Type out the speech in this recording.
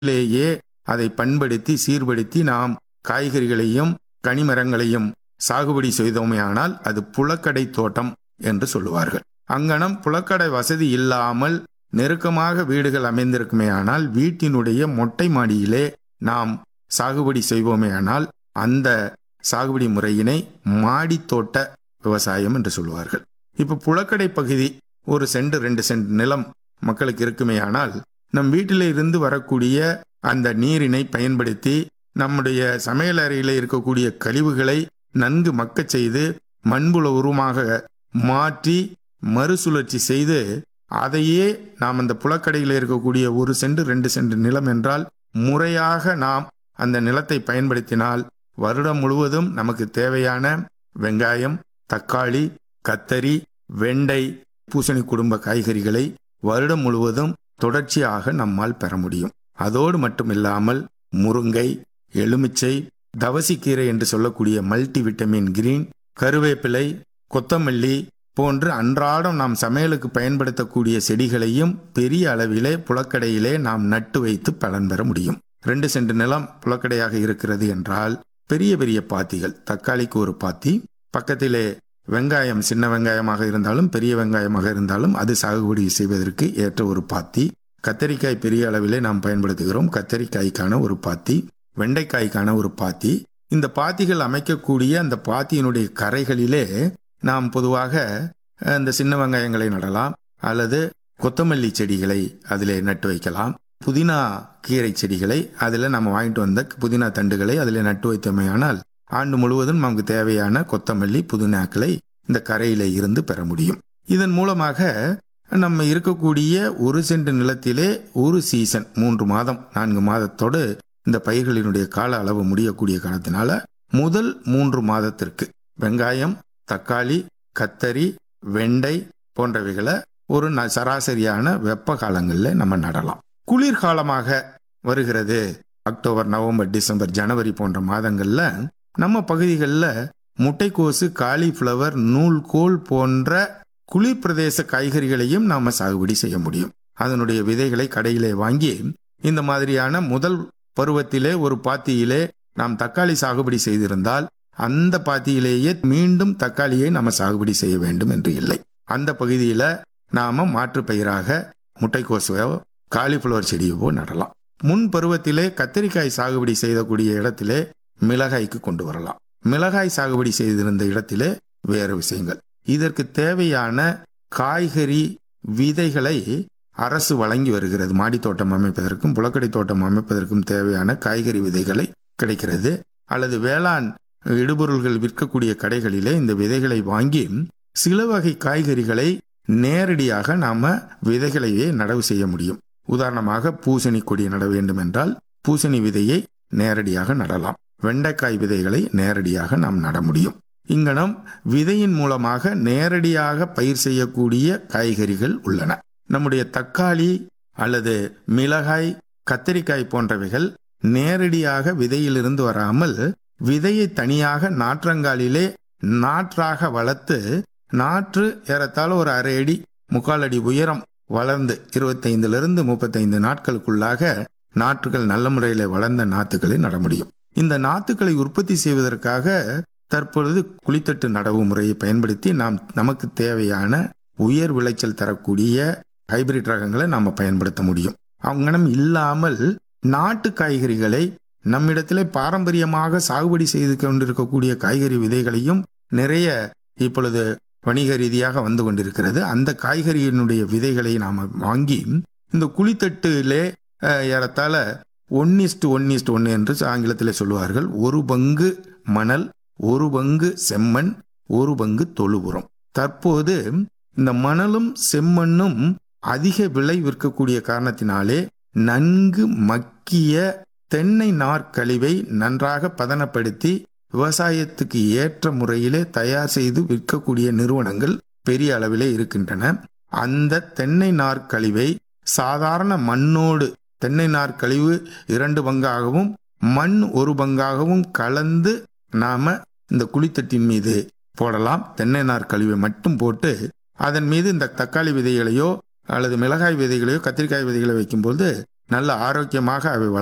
லேயே அதை பண்படுத்தி சீர்படுத்தி நாம் காய்கறிகளையும் கனிமரங்களையும் சாகுபடி செய்தோமேயானால் அது புலக்கடை தோட்டம் என்று சொல்லுவார்கள் அங்கனம் புலக்கடை வசதி இல்லாமல் நெருக்கமாக வீடுகள் அமைந்திருக்குமேயானால் வீட்டினுடைய மொட்டை மாடியிலே நாம் சாகுபடி செய்வோமேயானால் அந்த சாகுபடி முறையினை மாடித்தோட்ட விவசாயம் என்று சொல்லுவார்கள் இப்ப புலக்கடை பகுதி ஒரு சென்ட் ரெண்டு சென்ட் நிலம் மக்களுக்கு இருக்குமேயானால் நம் வீட்டிலே இருந்து வரக்கூடிய அந்த நீரினை பயன்படுத்தி நம்முடைய சமையல் அறையில் இருக்கக்கூடிய கழிவுகளை நன்கு மக்கச் செய்து மண்புல உருவமாக மாற்றி மறுசுழற்சி செய்து அதையே நாம் அந்த புலக்கடையில் இருக்கக்கூடிய ஒரு சென்ட் ரெண்டு சென்ட் நிலம் என்றால் முறையாக நாம் அந்த நிலத்தை பயன்படுத்தினால் வருடம் முழுவதும் நமக்கு தேவையான வெங்காயம் தக்காளி கத்தரி வெண்டை பூசணி குடும்ப காய்கறிகளை வருடம் முழுவதும் தொடர்ச்சியாக நம்மால் பெற முடியும் அதோடு மட்டுமில்லாமல் முருங்கை எலுமிச்சை தவசிக்கீரை என்று சொல்லக்கூடிய மல்டி விட்டமின் கிரீன் கருவேப்பிலை கொத்தமல்லி போன்று அன்றாடம் நாம் சமையலுக்கு பயன்படுத்தக்கூடிய செடிகளையும் பெரிய அளவிலே புலக்கடையிலே நாம் நட்டு வைத்து பலன் பெற முடியும் ரெண்டு சென்ட் நிலம் புலக்கடையாக இருக்கிறது என்றால் பெரிய பெரிய பாத்திகள் தக்காளிக்கு ஒரு பாத்தி பக்கத்திலே வெங்காயம் சின்ன வெங்காயமாக இருந்தாலும் பெரிய வெங்காயமாக இருந்தாலும் அது சாகுபடி செய்வதற்கு ஏற்ற ஒரு பாத்தி கத்தரிக்காய் பெரிய அளவிலே நாம் பயன்படுத்துகிறோம் கத்தரிக்காய்க்கான ஒரு பாத்தி வெண்டைக்காய்க்கான ஒரு பாத்தி இந்த பாத்திகள் அமைக்கக்கூடிய அந்த பாத்தியினுடைய கரைகளிலே நாம் பொதுவாக இந்த சின்ன வெங்காயங்களை நடலாம் அல்லது கொத்தமல்லி செடிகளை அதிலே நட்டு வைக்கலாம் புதினா கீரை செடிகளை அதில் நம்ம வாங்கிட்டு வந்த புதினா தண்டுகளை அதில் நட்டு வைத்தோமேயானால் ஆண்டு முழுவதும் நமக்கு தேவையான கொத்தமல்லி புதினாக்களை இந்த கரையில இருந்து பெற முடியும் இதன் மூலமாக நம்ம இருக்கக்கூடிய ஒரு சென்ட் நிலத்திலே ஒரு சீசன் மூன்று மாதம் நான்கு மாதத்தோடு இந்த பயிர்களினுடைய கால அளவு முடியக்கூடிய காலத்தினால முதல் மூன்று மாதத்திற்கு வெங்காயம் தக்காளி கத்தரி வெண்டை போன்றவைகளை ஒரு சராசரியான வெப்ப காலங்களில் நம்ம நடலாம் குளிர்காலமாக வருகிறது அக்டோபர் நவம்பர் டிசம்பர் ஜனவரி போன்ற மாதங்கள்ல நம்ம பகுதிகளில் முட்டைக்கோசு காலிஃப்ளவர் நூல்கோல் போன்ற குளிர் பிரதேச காய்கறிகளையும் நாம சாகுபடி செய்ய முடியும் அதனுடைய விதைகளை கடையிலே வாங்கி இந்த மாதிரியான முதல் பருவத்திலே ஒரு பாத்தியிலே நாம் தக்காளி சாகுபடி செய்திருந்தால் அந்த பாத்தியிலேயே மீண்டும் தக்காளியை நம்ம சாகுபடி செய்ய வேண்டும் என்று இல்லை அந்த பகுதியில நாம மாற்று பயிராக முட்டைக்கோசுவோ காலிஃப்ளவர் செடியவோ நடலாம் முன் பருவத்திலே கத்திரிக்காய் சாகுபடி செய்யக்கூடிய இடத்திலே மிளகாய்க்கு கொண்டு வரலாம் மிளகாய் சாகுபடி செய்திருந்த இடத்திலே வேறு விஷயங்கள் இதற்கு தேவையான காய்கறி விதைகளை அரசு வழங்கி வருகிறது மாடித்தோட்டம் அமைப்பதற்கும் புலக்கடை தோட்டம் அமைப்பதற்கும் தேவையான காய்கறி விதைகளை கிடைக்கிறது அல்லது வேளாண் இடுபொருள்கள் விற்கக்கூடிய கடைகளிலே இந்த விதைகளை வாங்கி சில வகை காய்கறிகளை நேரடியாக நாம விதைகளையே நடவு செய்ய முடியும் உதாரணமாக பூசணி கொடி நட வேண்டும் என்றால் பூசணி விதையை நேரடியாக நடலாம் வெண்டைக்காய் விதைகளை நேரடியாக நாம் நட முடியும் இங்கனம் விதையின் மூலமாக நேரடியாக பயிர் செய்யக்கூடிய காய்கறிகள் உள்ளன நம்முடைய தக்காளி அல்லது மிளகாய் கத்திரிக்காய் போன்றவைகள் நேரடியாக விதையிலிருந்து வராமல் விதையை தனியாக நாற்றங்காலிலே நாற்றாக வளர்த்து நாற்று ஏறத்தாழ ஒரு அரை அடி முக்கால் அடி உயரம் வளர்ந்து இருபத்தைந்திலிருந்து முப்பத்தைந்து நாட்களுக்குள்ளாக நாற்றுகள் நல்ல முறையில் வளர்ந்த நாத்துக்களை நட முடியும் இந்த நாத்துக்களை உற்பத்தி செய்வதற்காக தற்பொழுது குளித்தட்டு நடவு முறையை பயன்படுத்தி நாம் நமக்கு தேவையான உயர் விளைச்சல் தரக்கூடிய ஹைபிரிட் ரகங்களை நாம் பயன்படுத்த முடியும் அங்கனம் இல்லாமல் நாட்டு காய்கறிகளை நம்மிடத்திலே பாரம்பரியமாக சாகுபடி செய்து கொண்டிருக்கக்கூடிய காய்கறி விதைகளையும் நிறைய இப்பொழுது வணிக ரீதியாக வந்து கொண்டிருக்கிறது அந்த காய்கறியினுடைய விதைகளை நாம் வாங்கி இந்த குளித்தட்டிலே ஏறத்தாழ ஒன் இஸ்ட் ஒன் இஸ்ட் ஒன்று என்று ஆங்கிலத்தில் சொல்லுவார்கள் ஒரு பங்கு மணல் ஒரு பங்கு செம்மண் ஒரு பங்கு தொழுபுறம் தற்போது இந்த மணலும் செம்மண்ணும் அதிக விலை விற்கக்கூடிய காரணத்தினாலே நன்கு மக்கிய தென்னை நார்க்கழிவை நன்றாக பதனப்படுத்தி விவசாயத்துக்கு ஏற்ற முறையிலே தயார் செய்து விற்கக்கூடிய நிறுவனங்கள் பெரிய அளவிலே இருக்கின்றன அந்த தென்னை நார்க்கழிவை சாதாரண மண்ணோடு தென்னை நார்க்கழிவு இரண்டு பங்காகவும் மண் ஒரு பங்காகவும் கலந்து நாம இந்த குழித்தட்டின் மீது போடலாம் தென்னை நார் கழிவை மட்டும் போட்டு அதன் மீது இந்த தக்காளி விதைகளையோ அல்லது மிளகாய் விதைகளையோ கத்திரிக்காய் விதைகளை வைக்கும்போது நல்ல ஆரோக்கியமாக அவை வள